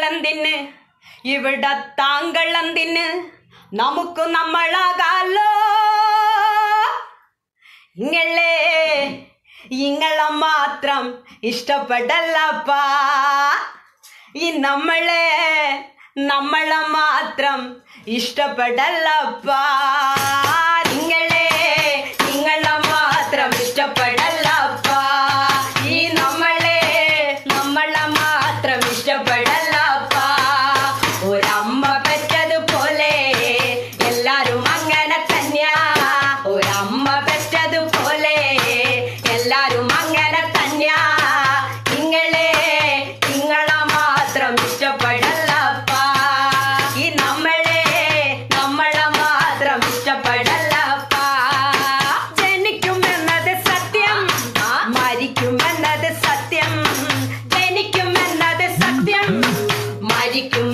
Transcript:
എന്തിന് ഇവിടെ താങ്കൾ എന്തിന് നമുക്ക് നമ്മളാകാലോ ഇങ്ങളെ ഇങ്ങളെ മാത്രം ഇഷ്ടപ്പെടല്ലപ്പാ ഈ നമ്മളെ നമ്മളെ മാത്രം ഇഷ്ടപ്പെടല്ലപ്പാ നിങ്ങളെ നിങ്ങളെ മാത്രം ഇഷ്ടപ്പെടല്ലപ്പാ ഈ നമ്മളെ നമ്മളെ മാത്രം ഇഷ്ടപ്പെടല്ലപ്പാ ഒരമ്മ പെറ്റതുപോലെ എല്ലാരും അങ്ങനെ തന്നെയാ ഒരമ്മ പെറ്റതുപോലെ എല്ലാരും അങ്ങനെ തന്നെയാ നിങ്ങളെ നിങ്ങളെ മാത്രം ഇഷ്ടപ്പെടല്ലപ്പാ ഈ നമ്മളെ നമ്മളെ മാത്രം ഇഷ്ടപ്പെടല്ലപ്പാ ജനിക്കുമെന്നത് സത്യം മരിക്കുമെന്നത് സത്യം ജനിക്കുമെന്നത് സത്യം മരിക്കും